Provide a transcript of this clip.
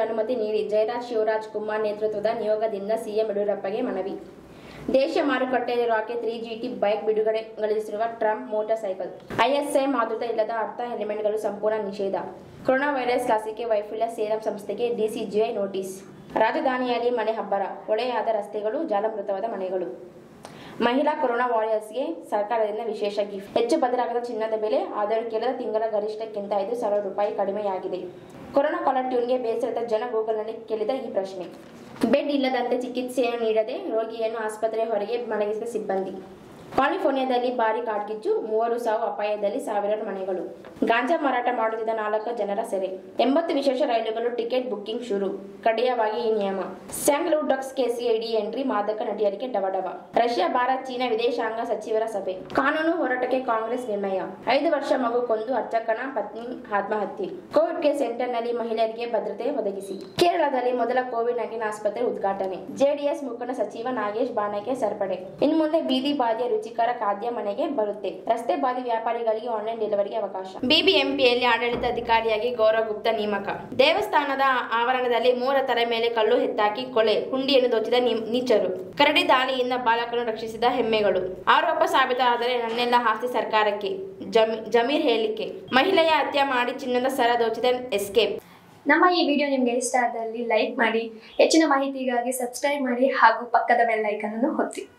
ಅನುಮತಿ ನೀಡಿ ಜಯರಾಜ್ ಶಿವರಾಜ್ ಕುಮಾರ್ ನೇತೃತ್ವದ ನಿಯೋಗದಿಂದ ಸಿಎಂ ಯಡಿಯೂರಪ್ಪಗೆ ಮನವಿ ದೇಶ ಮಾರುಕಟ್ಟೆಯಲ್ಲಿ ರಾಕೆಟ್ ತ್ರೀ ಜಿಟಿ ಬೈಕ್ ಬಿಡುಗಡೆಗೊಳಿಸಿರುವ ಟ್ರಂಪ್ ಮೋಟಾರ್ ಸೈಕಲ್ ಐಎಸ್ಐ ಮಾತೃತೆ ಇಲ್ಲದ ಅರ್ಥ ಎಲಿಮೆಂಟ್ಗಳು ಸಂಪೂರ್ಣ ನಿಷೇಧ ಕೊರೋನಾ ವೈರಸ್ ಲಸಿಕೆ ವೈಫಲ್ಯ ಸೇರಂ ಸಂಸ್ಥೆಗೆ ಡಿಸಿಜಿಐ ನೋಟಿಸ್ ರಾಜಧಾನಿಯಲ್ಲಿ ಮನೆ ಹಬ್ಬರ ಹೊಳೆಯಾದ ರಸ್ತೆಗಳು ಜಾಲಮೃತವಾದ ಮನೆಗಳು ಮಹಿಳಾ ಕೊರೋನಾ ವಾರಿಯರ್ಸ್ಗೆ ಸರ್ಕಾರದಿಂದ ವಿಶೇಷ ಗಿಫ್ಟ್ ಹೆಚ್ಚು ಬದಲಾಗದ ಚಿನ್ನದ ಬೆಲೆ ಆದರೂ ಕೆಲ ತಿಂಗಳ ಗರಿಷ್ಠಕ್ಕಿಂತ ಐದು ಸಾವಿರ ರೂಪಾಯಿ ಕಡಿಮೆಯಾಗಿದೆ ಕೊರೋನಾ ಕಾಲರ್ ಟ್ಯೂನ್ಗೆ ಬೇಸರದ ಜನ ಗೂಗಲ್ನಲ್ಲಿ ಕೇಳಿದ ಈ ಪ್ರಶ್ನೆ ಬೆಡ್ ಇಲ್ಲದಂತೆ ಚಿಕಿತ್ಸೆಯನ್ನು ನೀಡದೆ ರೋಗಿಯನ್ನು ಆಸ್ಪತ್ರೆಯ ಹೊರಗೆ ಮಲಗಿಸಿದ ಸಿಬ್ಬಂದಿ ಕಾಲಿಫೋರ್ನಿಯಾದಲ್ಲಿ ಭಾರಿ ಕಾಡ್ಗಿಚ್ಚು ಮೂವರು ಸಾವು ಅಪಾಯದಲ್ಲಿ ಸಾವಿರಾರು ಮನೆಗಳು ಗಾಂಜಾ ಮಾರಾಟ ಮಾಡುತ್ತಿದ್ದ ನಾಲ್ಕು ಜನರ ಸೆರೆ ಎಂಬತ್ತು ವಿಶೇಷ ರೈಲುಗಳು ಟಿಕೆಟ್ ಬುಕ್ಕಿಂಗ್ ಶುರು ಕಡ್ಡಾಯವಾಗಿ ಈ ನಿಯಮ ಸ್ಯಾಂಗ್ಲೂರ್ ಡ್ರಗ್ಸ್ ಕೇಸ್ಗೆ ಇಡಿ ಎಂಟ್ರಿ ಮಾದಕ ನಟಿಯರಿಗೆ ಡವಡವ ರಷ್ಯಾ ಭಾರತ್ ಚೀನಾ ವಿದೇಶಾಂಗ ಸಚಿವರ ಸಭೆ ಕಾನೂನು ಹೋರಾಟಕ್ಕೆ ಕಾಂಗ್ರೆಸ್ ನಿರ್ಣಯ ಐದು ವರ್ಷ ಮಗು ಕೊಂದು ಅರ್ಚಕನ ಪತ್ನಿ ಆತ್ಮಹತ್ಯೆ ಕೋವಿಡ್ ಕೇರ್ ಸೆಂಟರ್ನಲ್ಲಿ ಮಹಿಳೆಯರಿಗೆ ಭದ್ರತೆ ಒದಗಿಸಿ ಕೇರಳದಲ್ಲಿ ಮೊದಲ ಕೋವಿಡ್ ನೈನ್ಟೀನ್ ಆಸ್ಪತ್ರೆ ಉದ್ಘಾಟನೆ ಜೆಡಿಎಸ್ ಮುಖಂಡ ಸಚಿವ ನಾಗೇಶ್ ಬಾಣಕ್ಕೆ ಸೇರ್ಪಡೆ ಇನ್ನು ಮುಂದೆ ಬೀದಿ ಬಾದಿಯ ರುಚಿಕರ ಖಾದ್ಯ ಮನೆಗೆ ಬರುತ್ತೆ ರಸ್ತೆ ಬಾದಿ ವ್ಯಾಪಾರಿಗಳಿಗೆ ಆನ್ಲೈನ್ ಡೆಲಿವರಿಗೆ ಅವಕಾಶ ಬಿಬಿಎಂಪಿಯಲ್ಲಿ ಆಡಳಿತಾಧಿಕಾರಿಯಾಗಿ ಗೌರವ್ ಗುಪ್ತಾ ನೇಮಕ ದೇವಸ್ಥಾನದ ಆವರಣದಲ್ಲಿ ಮೂವರ ತಲೆ ಮೇಲೆ ಕಲ್ಲು ಎತ್ತಾಕಿ ಕೊಲೆ ಹುಂಡಿಯನ್ನು ದೋಚಿದ ನೀ- ನೀಚರು ಕರಡಿ ದಾಳಿಯಿಂದ ಬಾಲಕನ್ನು ರಕ್ಷಿಸಿದ ಹೆಮ್ಮೆಗಳು ಆರೋಪ ಸಾಬೀತಾದರೆ ನನ್ನೆಲ್ಲ ಆಸ್ತಿ ಸರ್ಕಾರಕ್ಕೆ ಜಮೀ- ಜಮೀರ್ ಹೇಳಿಕೆ ಮಹಿಳೆಯ ಹತ್ಯೆ ಮಾಡಿ ಚಿನ್ನದ ಸರ ದೋಚಿದ ಎಸ್ಕೇಪ್ ನಮ್ಮ ಈ ವಿಡಿಯೋ ನಿಮಗೆ ಇಷ್ಟ ಆದಲ್ಲಿ ಲೈಕ್ ಮಾಡಿ ಹೆಚ್ಚಿನ ಮಾಹಿತಿಗಾಗಿ ಸಬ್ಸ್ಕ್ರೈಬ್ ಮಾಡಿ ಹಾಗೂ ಪಕ್ಕದ ಬೆಲ್ ಐಕನ್ ಅನ್ನು ಒತ್ತಿ